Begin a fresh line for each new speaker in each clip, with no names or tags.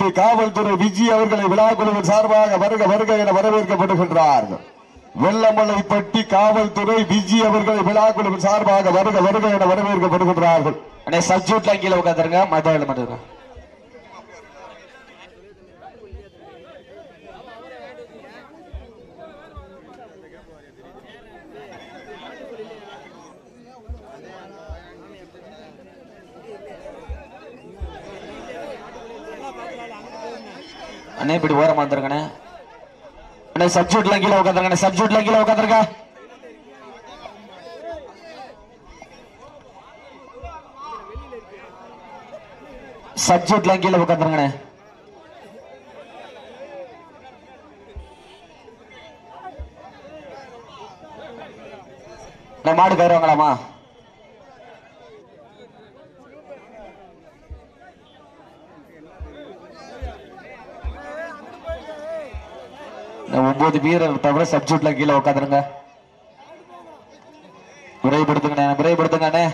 மஞ்சம்பட்டி காவல்துறை விஜி அவர்களை விழா குழுவின் சார்பாக வருக வருக என வரவேற்கப்படுகின்றார்கள் வெள்ளமலைப்பட்டி காவல்துறை விஜி அவர்களை விழா குழுவின் சார்பாக வருக வருக என வரவேற்கப்படுகின்றார்கள்
அண்ணே சப்ஜூட்ல கீழே உட்காந்துருங்க மதுரையில் மட்டும் அண்ணே இப்படி ஓரமா வந்துருங்கண்ணே அண்ணே சப்ஜூட்ல கீழே உட்காந்துருங்க சப்ஜூட்ல கீழே உட்காந்துருங்க சப்ஜூட்ல கீழே உட்காந்துருங்கண்ணே அண்ணே, மாடு கயிறுவாங்களாமா இந்த ஒன்பது வீரர் தவிர சப்ஜூட்ல கீழே உட்காந்துருங்க விரைவுபடுத்துங்கண்ணே விரைவுபடுத்துங்க அண்ணே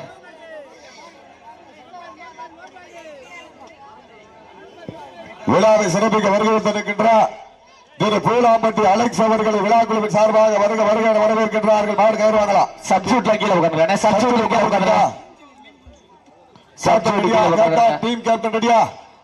விழாவை சிறப்பிக்க வருகின்றிருக்கின்ற திரு பூலாம்பட்டி அலெக்ஸ் அவர்களை விழா குழுவின் சார்பாக வருக வருக என வரவேற்கின்றார்கள் மாடு கயிறுவாங்களா
சப்ஜூட்ல கீழே உட்காந்துருங்க அண்ணே சப்ஜூட்ல கீழே உட்காந்துருங்க
கேப்டன் ரெடியா கேப்டன் டீம் கேப்டன் ரெடியா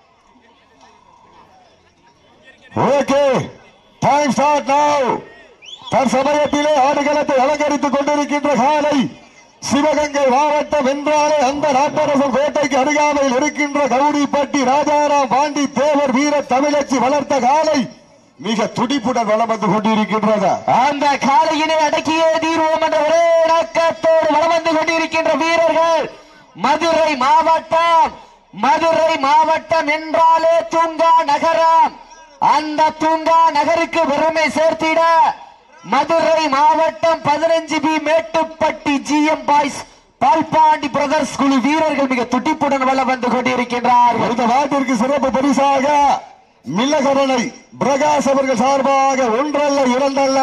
ஓகே டைம் ஸ்டார்ட் நவ் தற்சமயத்திலே ஆடுகளத்தை அலங்கரித்துக் கொண்டிருக்கின்ற காலை சிவகங்கை மாவட்டம் என்றாலே அந்த நாட்டரசன் கோட்டைக்கு அருகாமையில் இருக்கின்ற கவுடிப்பட்டி ராஜாராம் பாண்டி தேவர் வீர தமிழச்சி வளர்த்த காலை மிக துடிப்புடன் வளம் வந்து கொண்டிருக்கின்றது
அந்த காலையினை அடக்கியே தீர்வோம் என்ற ஒரே நோக்கத்தோடு வலம் வந்து கொண்டிருக்கின்ற வீரர்கள் மதுரை மாவட்டம் மதுரை மாவட்டம் என்றாலே தூங்கா நகரம் அந்த தூங்கா நகருக்கு பெருமை சேர்த்திட மதுரை மாவட்டம் பதினஞ்சு B Mettupatti GM boys Palpandi brothers குழு வீரர்கள் மிக துடிப்புடன் வலம் வந்து கொண்டிருக்கின்றார்கள்
இந்த நாட்டிற்கு சிறப்பு பரிசாக மில்லகரனை பிரகாஷ் அவர்கள் சார்பாக ஒன்றல்ல இரண்டல்ல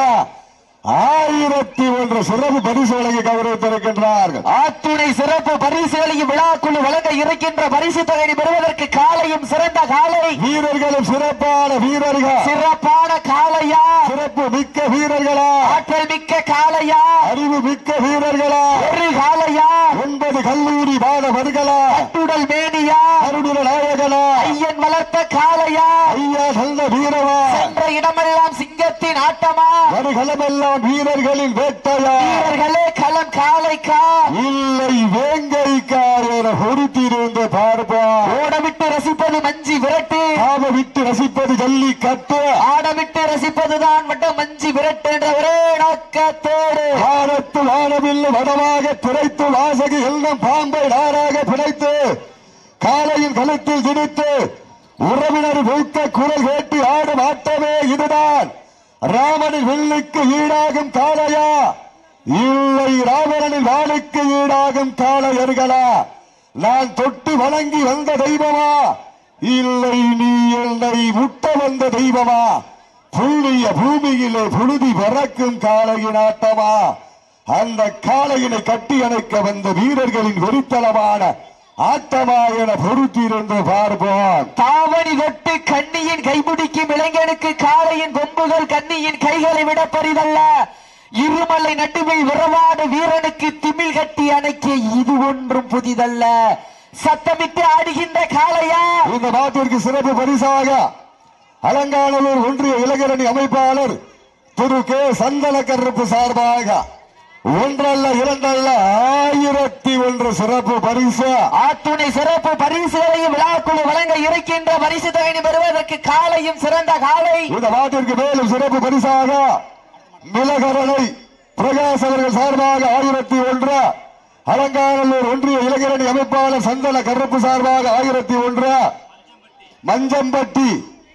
ஆயிரத்தி ஒன்று சிறப்பு பரிசு வழங்கி கௌரவித்திருக்கின்றார்கள்
ஆத்துணை சிறப்பு பரிசுகளையும் விழாக்குழு வழங்க இருக்கின்ற பரிசு தொகையை பெறுவதற்கு காலையும் சிறந்த காலை
வீரர்களும் சிறப்பான வீரர்கள்
சிறப்பான காளையா
சிறப்பு மிக்க வீரர்களா
ஆற்றல் மிக்க காளையா
அறிவு மிக்க வீரர்களா
ஒரு காளையா
ஒன்பது கல்லூரி மாணவர்களா
கட்டுடல் மேனியா
கருடுல நாயகனா
ஐயன் வளர்த்த காளையா
ஐயா நல்ல வீரவா
சென்ற இடமெல்லாம் சிங்கத்தின் ஆட்டமா
வருகளமெல்லாம் வீரர்களின் வேட்டையா
வீரர்களே களம் காளைக்கா
இல்லை வேங்கைக்கார் என பொறுத்திருந்து பார்ப்போம்
ஓடவிட்டு ரசிப்பது மஞ்சி விரட்டு
காம விட்டு ரசிப்பது ஜல்லி கட்டு
ஆடவிட்டு ரசிப்பதுதான் மட்டும் மஞ்சி விரட்டு என்ற ஒரே நோக்கத்தோடு
வானத்து வானவில்லு வடமாக துரைத்து வாசகு எல்லாம் பாம்பை நாராக பிணைத்து காலையின் கழுத்தில் திணித்து உறவினர் வைத்த குரல் கேட்டு ஆடும் ஆட்டமே இதுதான் ராமனின் வில்லுக்கு ஈடாகும் காளையா இல்லை ராவணனின் வாளுக்கு ஈடாகும் காளையர்களா நான் தொட்டு வணங்கி வந்த தெய்வமா இல்லை நீ என்னை முட்ட வந்த தெய்வமா புண்ணிய பூமியிலே புழுதி பறக்கும் காளையின் ஆட்டமா அந்த காளையினை கட்டி அணைக்க வந்த வீரர்களின் வெறித்தனமான ஆட்டமா என பொறுத்திருந்து பார்ப்போம்
தாவணி தொட்டு கண்ணியின் கைபிடிக்கும் இளைஞனுக்கு காளையின் கொம்புகள் கண்ணியின் கைகளை விட பரிதல்ல இருமலை நடுவில் விரவாடு வீரனுக்கு திமில் கட்டி அணைக்க இது ஒன்றும் புதிதல்ல சத்தமிட்டு ஆடுகின்ற காளையா
இந்த நாட்டிற்கு சிறப்பு பரிசாக அலங்காநல்லூர் ஒன்றிய இளைஞரணி அமைப்பாளர் திரு கே சந்தன கருப்பு சார்பாக ஒன்றல்ல இரண்டல்ல ஆயிரத்தி ஒன்று சிறப்பு பரிசு
ஆத்துணை சிறப்பு பரிசுகளையும் விழாக்குழு வழங்க இருக்கின்ற பரிசு தொகையை பெறுவதற்கு காளையும் சிறந்த காளை
இந்த நாட்டிற்கு மேலும் சிறப்பு பரிசாக மிளகரனை பிரகாஷ் அவர்கள் சார்பாக ஆயிரத்தி ஒன்று அலங்காநல்லூர் ஒன்றிய இளைஞரணி அமைப்பாளர் சந்தன கருப்பு சார்பாக ஆயிரத்தி ஒன்று மஞ்சம்பட்டி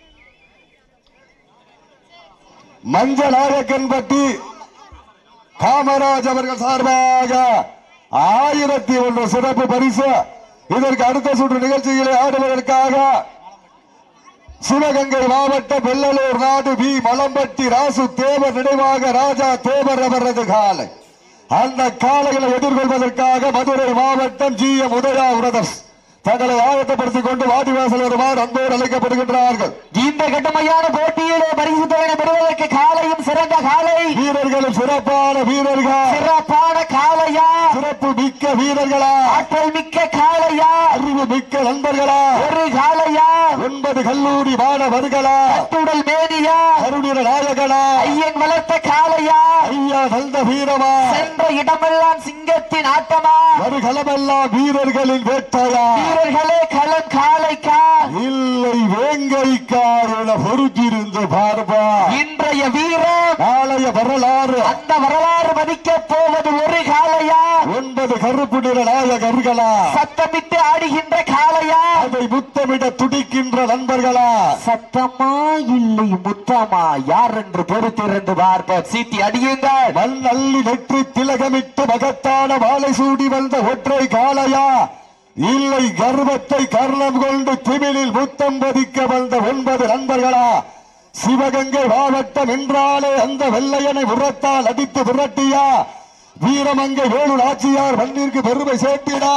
மஞ்ச நாயக்கன்பட்டி காமராஜ் அவர்கள் சார்பாக ஆயிரத்தி ஒன்று சிறப்பு பரிசு இதற்கு அடுத்த சுற்று நிகழ்ச்சிகளை ஆடுவதற்காக சிவகங்கை மாவட்டம் வெள்ளலூர் நாடு வி மலம்பட்டி ராசு தேவர் நினைவாக ராஜா தேவர் அவரது காலை அந்த காலைகளை எதிர்கொள்வதற்காக மதுரை மாவட்டம் ஜி எம் உதயா பிரதர்ஸ் தங்களை ஆயத்தப்படுத்திக் கொண்டு வாடிவாசல் வருமாறு அன்போடு அழைக்கப்படுகின்றார்கள்
இந்த கடுமையான போட்டியிலே பரிசு தொகையை பெறுவதற்கு காலையும் சிறந்த காலை
வீரர்களும் சிறப்பான வீரர்கள்
சிறப்பான காளையா
சிறப்பு மிக்க வீரர்களா
ஆற்றல் மிக்க காளையா
அறிவு மிக்க நண்பர்களா
ஒரு காளையா
ஒன்பது கல்லூரி மாணவர்களா
கட்டுடல் மேனியா
கருணிர நாயகனா
ஐயன் வளர்த்த காளையா
ஐயா நல்ல வீரமா
சென்ற இடமெல்லாம் சிங்கத்தின் ஆட்டமா
வருகளமெல்லாம் வீரர்களின் வேட்டையா
வீரர்களே களம் காளைக்கா
இல்லை வேங்கைக்கா என பொறுத்திருந்து பார்ப்பா
இன்றைய வீரம்
நாளைய வரலாறு
அந்த வரலாறு மதிக்கப் போவது ஒரு காளையா
ஒன்பது கருப்பு நிற நாயகர்களா
சத்தமிட்டு ஆடுகின்ற காளையா
அதை முத்தமிட துடிக்கின்ற நண்பர்களா
சத்தமா இல்லை முத்தமா யார் என்று பொறுத்திருந்து பார்ப்போம் சீட்டி அடியுங்கள்
மண் அள்ளி நெற்றி திலகமிட்டு மகத்தான மாலை சூடி வந்த ஒற்றை காளையா இல்லை கர்வத்தை கர்ணம் கொண்டு திமிழில் முத்தம் பதிக்க வந்த ஒன்பது நண்பர்களா சிவகங்கை மாவட்டம் என்றாலே அந்த வெள்ளையனை உரத்தால் அடித்து விரட்டியா வீரமங்கை வேலு நாச்சியார் மண்ணிற்கு பெருமை சேர்த்திடா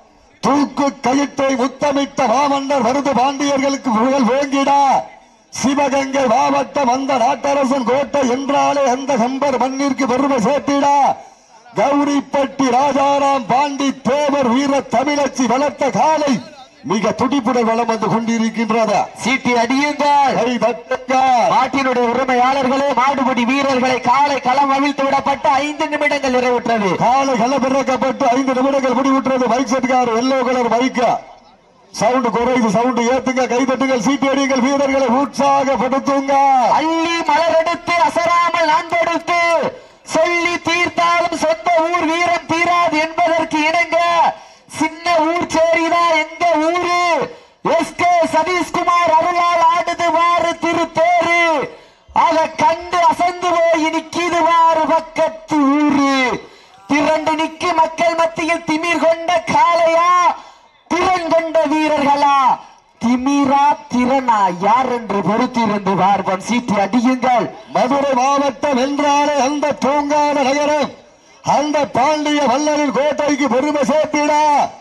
தூக்கு கயிற்றை முத்தமிட்ட மாமன்னர் வருது பாண்டியர்களுக்கு புகழ் வேங்கிடா சிவகங்கை மாவட்டம் அந்த நாட்டரசன் கோட்டை என்றாலே அந்த கம்பர் மண்ணிற்கு பெருமை சேர்த்திடா கௌரிப்பட்டி ராஜாராம் பாண்டி தேவர் வீர தமிழச்சி வளர்த்த காலை மிக துடிப்புடன் வளம் வந்து கொண்டிருக்கின்றது
சீட்டி அடியுங்கள்
கை தட்டுங்க
நாட்டினுடைய உரிமையாளர்களே மாடுபிடி வீரர்களை காலை களம் அவிழ்த்து விடப்பட்டு ஐந்து நிமிடங்கள் நிறைவுற்றது
காலை களப்பிறக்கப்பட்டு ஐந்து நிமிடங்கள் முடிவுற்றது பைக் செட்கார் எல்லோ கலர் பைக் சவுண்ட் குறைது சவுண்ட் ஏத்துங்க கை தட்டுங்கள் சீட்டு அடிங்கள் வீரர்களை உற்சாகப்படுத்துங்க
அள்ளி மலரெடுத்து அசராமல் நான் கொடுத்து சொல்லி தீர்த்தாலும் சொந்த ஊர் வீரம் தீராது என்பதற்கு இணங்க சின்ன ஊர் சேரிதா எங்க ஊரு எஸ் கே சதீஷ்குமார் அருளால் ஆடுது வாரு திருத்தேரு அதை கண்டு அசந்து போய் நிக்கிது வாரு பக்கத்து ஊரு திரண்டு நிக்கு மக்கள் மத்தியில் திமிர் கொண்ட காளையா திறன் கொண்ட வீரர்களா திமிரா திறனா யார் என்று பொறுத்திருந்து பார்ப்போம் சீட்டி அடியுங்கள்
மதுரை மாவட்டம் என்றாலே அந்த பூங்கான நகரம் அந்த பாண்டிய வல்லரின் கோட்டைக்கு பெருமை சேர்த்திட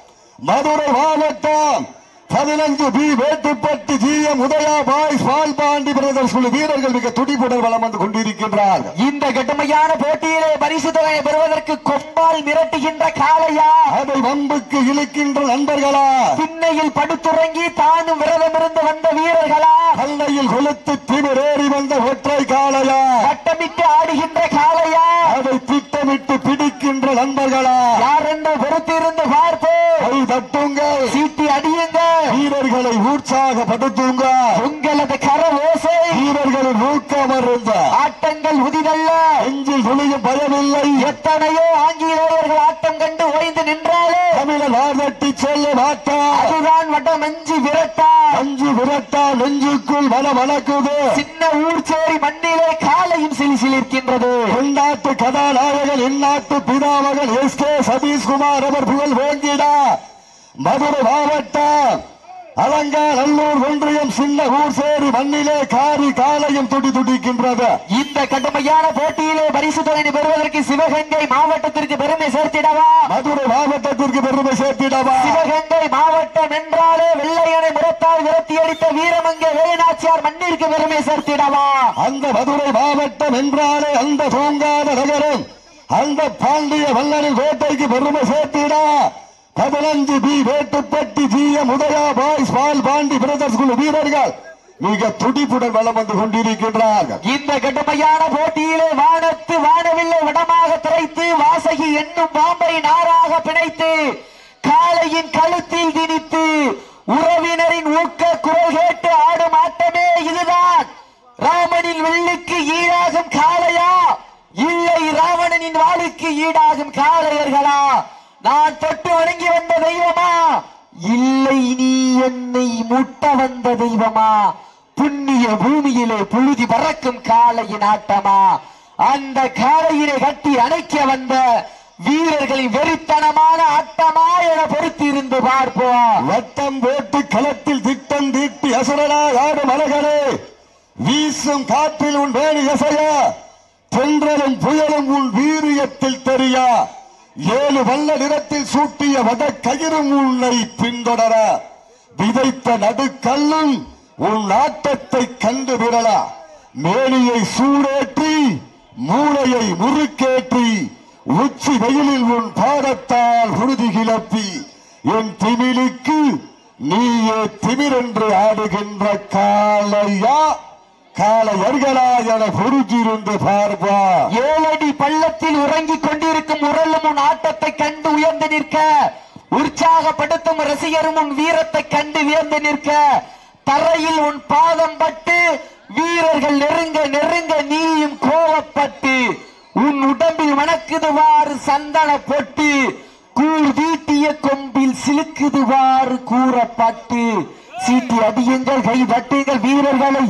மதுரை மாவட்டம் பதினஞ்சு B Vettuppatti G M Udaya boys Palpandi brothers குழு வீரர்கள் மிக துடிப்புடன் வளம் வந்து கொண்டிருக்கின்றார்கள்
இந்த கடுமையான போட்டியிலே பரிசு தொகையை பெறுவதற்கு கொம்பால் மிரட்டுகின்ற காளையா
அதை வம்புக்கு இழுக்கின்ற நண்பர்களா
திண்ணையில் படுத்துறங்கி தானும் விரதமிருந்து வந்த வீரர்களா
கல்லையில் கொளுத்து திமிரேறி வந்த ஒற்றை காளையா
வட்டமிட்டு ஆடுகின்ற காளையா
அதை திட்டமிட்டு பிடிக்கின்ற நண்பர்களா
யார் என்று பொறுத்திருந்து பார்ப்போம்
கை தட்டுங்கள்
சீட்டி அடியுங்கள்
வீரர்களை உற்சாகப்படுத்துங்க
உங்களது கர ஓசை
வீரர்களின் ஊக்கம் இருந்த
ஆட்டங்கள் உதிதல்ல
நெஞ்சில் துளியும் பயமில்லை
எத்தனையோ ஆங்கிலேயர்கள் ஆட்டம் கண்டு ஓய்ந்து நின்றாலே
தமிழர் வாதட்டி சொல்ல மாட்டா
அதுதான் வடம் அஞ்சு விரட்டா
அஞ்சு விரட்டா நெஞ்சுக்குள் மன வளக்குது
சின்ன ஊர் சேரி மண்ணிலே காலையும் சிலிசிலிருக்கின்றது
உள்நாட்டு கதாநாயகன் இந்நாட்டு பிதாமகன் எஸ் கே சதீஷ்குமார் அவர் புகழ் வேங்கிடா மதுரை மாவட்டம் அலங்காநல்லூர் ஒன்றியம் சின்ன ஊர் சேரி மண்ணிலே காரி காலையும் துடி துடிக்கின்றது
இந்த கடுமையான போட்டியிலே பரிசு தொகை பெறுவதற்கு சிவகங்கை மாவட்டத்திற்கு பெருமை சேர்த்திடவா
மதுரை மாவட்டத்திற்கு பெருமை சேர்த்திடவா
சிவகங்கை மாவட்டம் என்றாலே வெள்ளையனை முரத்தால் விரட்டி அடித்த வீரமங்கை வேலுநாச்சியார் மண்ணிற்கு பெருமை சேர்த்திடவா
அந்த மதுரை மாவட்டம் என்றாலே அந்த பூங்காத நகரம் அந்த பாண்டிய வல்லரின் கோட்டைக்கு பெருமை சேர்த்திடா பதினஞ்சு B Vettuppatti G M Udaya boys Palpandi brothers குழு வீரர்கள் மிக துடிப்புடன் வளம் வந்து கொண்டிருக்கின்றார்கள்
இந்த கடுமையான போட்டியிலே வானத்து வானவில்லை வடமாக திரைத்து வாசகி என்னும் பாம்பை நாராக பிணைத்து காளையின் கழுத்தில் திணித்து உறவினரின் ஊக்க குரல் கேட்டு ஆடும் ஆட்டமே இதுதான் ராமனின் வெள்ளிக்கு ஈடாகும் காளையா இல்லை ராவணனின் வாளுக்கு ஈடாகும் காளையர்களா நான் தொட்டு வணங்கி வந்த தெய்வமா இல்லை நீ என்னை முட்ட வந்த தெய்வமா புண்ணிய பூமியிலே புழுதி பறக்கும் காளையின் ஆட்டமா அந்த காளையினை கட்டி அணைக்க வந்த வீரர்களின் வெறித்தனமான ஆட்டமா என பொறுத்திருந்து பார்ப்போம்
வட்டம் போட்டு களத்தில் திட்டம் தீட்டி அசுரனா ஆடும் அழகனே வீசும் காற்றில் உன் வேணி அசைய தென்றலும் புயலும் உன் வீரியத்தில் தெரியா ஏழு வல்ல நிறத்தில் சூட்டிய வட கயிறும் உன்னை பின்தொடர விதைத்த நடுக்கல்லும் உன் நாட்டத்தை கண்டு விடலா மேனியை சூடேற்றி மூளையை முறுக்கேற்றி உச்சி வெயிலில் உன் பாதத்தால் உறுதி கிளப்பி என் திமிலுக்கு நீயே திமிரென்று ஆடுகின்ற காளையா காளையர்களா என பொருத்திருந்து பார்ப்பா
ஏழடி பள்ளத்தில் உறங்கிக் கொண்டிருக்கும் உரலும் உன் ஆட்டத்தை கண்டு உயர்ந்து நிற்க உற்சாகப்படுத்தும் ரசிகரும் உன் வீரத்தை கண்டு வியந்து நிற்க தரையில் உன் பாதம் பட்டு வீரர்கள் நெருங்க நெருங்க நீயும் கோவப்பட்டு உன் உடம்பில் மணக்குதுவாறு சந்தன பொட்டு கூர் வீட்டிய கொம்பில் சிலுக்குதுவாறு கூறப்பட்டு சீட்டி அடியுங்கள் கை தட்டுங்கள் வீரர்களை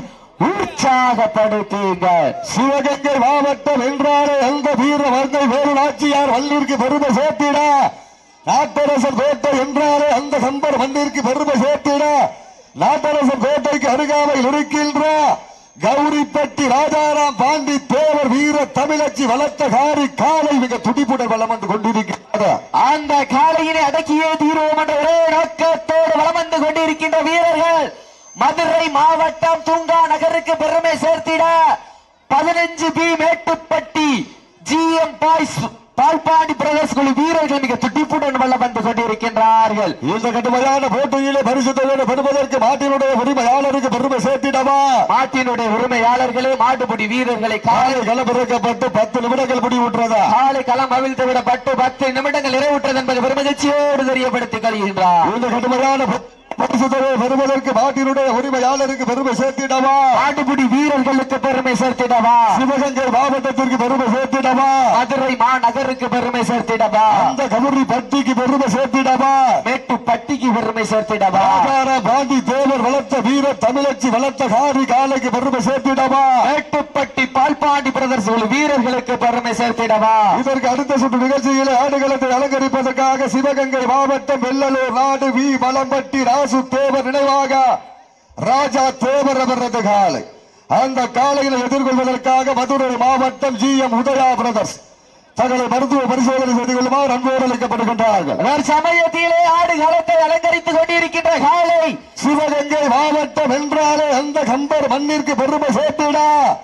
உற்சாகப்படுத்துங்கள்
சிவகங்கை மாவட்டம் என்றாலே அந்த வீர வங்கை வேறு நாச்சியார் வல்லிற்கு பெருமை சேர்த்திட நாட்டரசர் கோட்டை என்றாலே அந்த கம்பர் மண்ணிற்கு பெருமை சேர்த்திட நாட்டரசர் கோட்டைக்கு அருகாமையில் இருக்கின்ற கௌரிப்பட்டி ராஜாராம் பாண்டி தேவர் வீர தமிழச்சி வளர்த்த காரி காலை மிக துடிப்புடன் வளம் வந்து கொண்டிருக்கிறது
அந்த காளையினை அடக்கியே தீர்வோம் என்ற ஒரே நோக்கத்தோடு வலம் வந்து கொண்டிருக்கின்ற வீரர்கள் மதுரை மாவட்டம் தூங்கா நகருக்கு பெருமை சேர்த்திட பதினஞ்சு B Mettupatti GM boys Palpandi brothers குழு வீரர்கள் மிக துடிப்புடன் வல்லம் வந்து கொண்டிருக்கின்றார்கள்
இந்த கடுமையான போட்டியிலே பரிசு தொகையை பெறுவதற்கு மாட்டினுடைய உரிமையாளருக்கு பெருமை சேர்த்திடவா
மாட்டினுடைய உரிமையாளர்களே மாட்டுப்படி வீரர்களை காலை
காலை களமிறக்கப்பட்டு பத்து நிமிடங்கள் முடிவுற்றதா
காலை களம் அவிழ்த்து விடப்பட்டு பத்து நிமிடங்கள் நிறைவுற்றது என்பது பெருமகிழ்ச்சியோடு தெரியப்படுத்திக் கொள்கின்றார்
இந்த கடுமையான ப- பரிசு தொகையை பெறுவதற்கு மாட்டினுடைய உரிமையாளருக்கு பெருமை சேர்த்திடவா
மாட்டுப்பிடி வீரர்களுக்கு பெருமை சேர்த்திடவா
சிவகங்கை மாவட்டத்திற்கு பெருமை சேர்த்திடவா
மதுரை மாநகருக்கு பெருமை சேர்த்திடவா
அந்த கமுரி பட்டிக்கு பெருமை சேர்த்திடவா
மேட்டுப்பட்டிக்கு பெருமை சேர்த்திடவா
ஆகார பாண்டி தேவர் வளர்த்த வீர தமிழச்சி வளர்த்த காரி காலைக்கு பெருமை சேர்த்திடவா
மேட்டுப்பட்டி பால்பாண்டி பிரதர்ஸ் குழு வீரர்களுக்கு பெருமை சேர்த்திடவா
இதற்கு அடுத்த சுற்று நிகழ்ச்சியில் ஆடுகளத்தை அலங்கரிப்பதற்காக சிவகங்கை மாவட்டம் வெள்ளலூர் நாடு வி மலம்பட்டி ராசு தேவர் நினைவாக ராஜா தேவர் அவரது காலை அந்த காலையில் எதிர்கொள்வதற்காக மதுரை மாவட்டம் ஜி எம் உதயா பிரதர்ஸ் தங்களை மருத்துவ பரிசோதனை செய்து கொள்ளுமாறு அன்போடு அளிக்கப்படுகின்றார்கள்
அவர் சமயத்திலே ஆடு களத்தை அலங்கரித்துக் கொண்டிருக்கின்ற காலை
சிவகங்கை மாவட்டம் என்றாலே அந்த கம்பர் மண்ணிற்கு பெருமை சேர்த்திட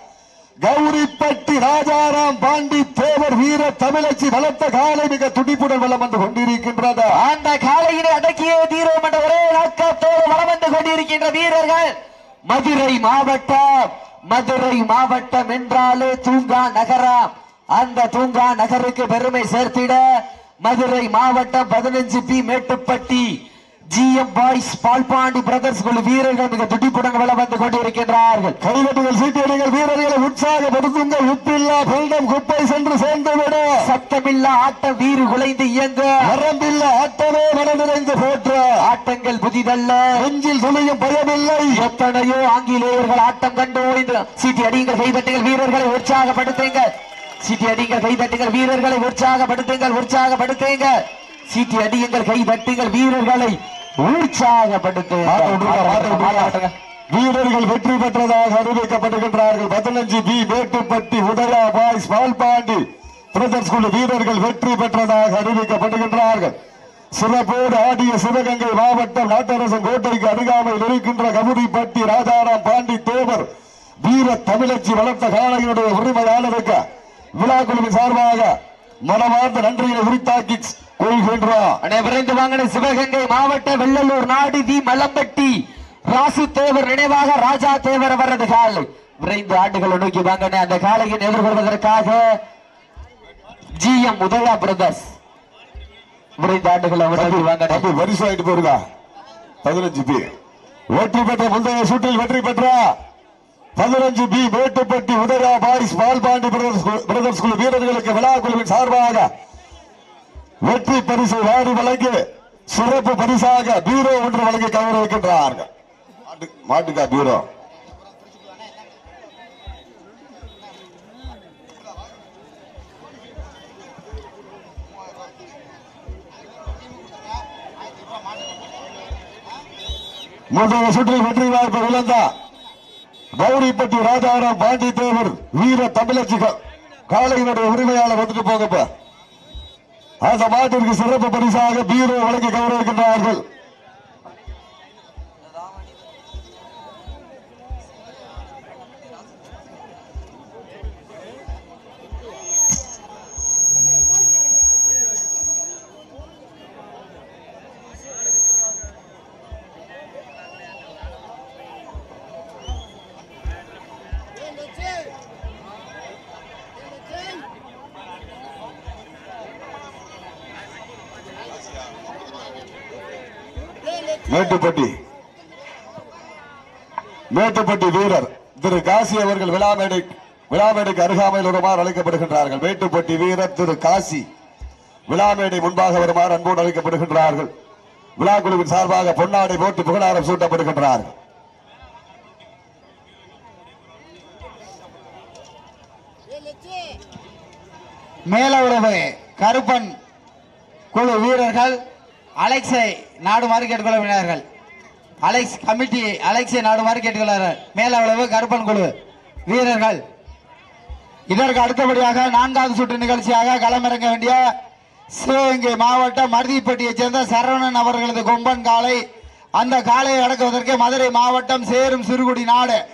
கௌரிப்பட்டி ராஜாராம் பாண்டி தேவர் வீர தமிழச்சி வளர்த்த காலை மிக துடிப்புடன் வளம் வந்து கொண்டிருக்கின்றது
அந்த காலையினை அடக்கியே தீரோம் என்ற ஒரே நோக்கத்தோடு வலம் வந்து கொண்டிருக்கின்ற வீரர்கள் மதுரை மாவட்டம் மதுரை மாவட்டம் என்றாலே தூங்கா நகரம் அந்த தூங்கா நகருக்கு பெருமை சேர்த்திட மதுரை மாவட்டம் பதினஞ்சு B Mettupatti GM boys Palpandi brothers குழு வீரர்கள் மிக துடிப்புடன் வலம் வந்து கொண்டிருக்கின்றார்கள்
கைதட்டுகள் சீட்டியடிகள் வீரர்களை உற்சாகப்படுத்துங்கள் உப்பில்லா பள்ளம் குப்பை சென்று சேர்ந்துவிட
சத்தமில்லா ஆட்டம் வீறு குலைந்து இயங்க
வரம்பில்லா ஆட்டமே மனதிறைந்து போற்ற
ஆட்டங்கள் புதிதல்ல
நெஞ்சில் துணியும் பயமில்லை
எத்தனையோ ஆங்கிலேயர்கள் ஆட்டம் கண்டு ஓய்ந்து சீட்டி அடியுங்கள் கைதட்டுங்கள் வீரர்களை உற்சாகப்படுத்துங்கள் சீட்டி அடியுங்கள் கைதட்டுங்கள் வீரர்களை உற்சாகப்படுத்துங்கள் உற்சாகப்படுத்துங்கள் சீட்டி அடியுங்கள் கைதட்டுங்கள் வீரர்களை
மாட்ட விட்டுருங்க, மாட்ட விட்டுருங்க.
உற்சாகப்படுத்துங்கள்
வீரர்கள் வெற்றி பெற்றதாக அறிவிக்கப்படுகின்றார்கள் பதினஞ்சு B Mettupatti Udaya boys Palpandi brothers குழு வீரர்கள் வெற்றி பெற்றதாக அறிவிக்கப்படுகின்றார்கள் சிறப்போடு ஆடிய சிவகங்கை மாவட்டம் நாட்டரசன் கோட்டைக்கு அருகாமையில் இருக்கின்ற கமுதிப்பட்டி ராஜாராம் பாண்டி தேவர் வீர தமிழச்சி வளர்த்த காளையினுடைய உரிமையாளருக்கு விழா குழுவின் சார்பாக மனமார்ந்த நன்றியை உரித்தாக்கி கொள்கின்றோம்
அண்ணே விரைந்து வாங்கின சிவகங்கை மாவட்ட வெள்ளலூர் நாடு தி மலம்பட்டி ராசு தேவர் நினைவாக ராஜா தேவர் அவரது காலை விரைந்து ஆண்டுகளை நோக்கி வாங்கின அந்த காலையை எதிர்கொள்வதற்காக ஜி எம் உதயா பிரதர்ஸ் விரைந்து ஆண்டுகளை நோக்கி வாங்கின
தம்பி வரிசை ஆயிட்டு போயிருக்கா பதினஞ்சு பி வெற்றி பெற்ற முந்தைய சுற்றில் வெற்றி பெற்ற பதினஞ்சு B Mettupatti Udaya boys Palpandi brothers குழு- பிரதர்ஸ் குழு வீரர்களுக்கு விழா குழுவின் சார்பாக வெற்றி பரிசு வாரி வழங்கி சிறப்பு பரிசாக பீரோ ஒன்று வழங்கி கௌரவிக்கின்றார்கள் மாட்டு- மாட்டுக்கா பீரோ முந்தைய சுற்றில் வெற்றி வாய்ப்பு இழந்தா கௌரிப்பட்டி ராஜாராம் பாண்டி தேவர் வீர தமிழச்சி கா- காளையினுடைய உரிமையாளர் வந்துட்டு போங்கப்ப அந்த மாட்டிற்கு சிறப்பு பரிசாக பீரோ வழங்கி கௌரவிக்கின்றார்கள் மேட்டுப்பட்டி மேட்டுப்பட்டி வீரர் திரு காசி அவர்கள் விழாமேடை விழாமேடைக்கு அருகாமையில் வருமாறு அழைக்கப்படுகின்றார்கள் மேட்டுப்பட்டி வீரர் திரு காசி விழாமேடை முன்பாக வருமாறு அன்போடு அழைக்கப்படுகின்றார்கள் விழாக்குழுவின் சார்பாக பொன்னாடை போட்டு புகழாரம் சூட்டப்படுகின்றார்கள்
மேலவுறவு கருப்பன் குழு வீரர்கள் அலெக்ஸை நாடுமாறு கேட்டுக்கொள்கிறார்கள் அலெக்ஸ் கமிட்டி அலெக்ஸை நாடுமாறு கேட்டுக்கொள்கிறார்கள் மேலவுறவு கருப்பன் குழு வீரர்கள் இதற்கு அடுத்தபடியாக நான்காவது சுற்று நிகழ்ச்சியாக களமிறங்க வேண்டிய சிவகங்கை மாவட்டம் மருதிப்பட்டியைச் சேர்ந்த சரவணன் அவர்களது கொம்பன் காலை அந்த காளையை அடக்குவதற்கு மதுரை மாவட்டம் சேரும் சிறுகுடி நாடு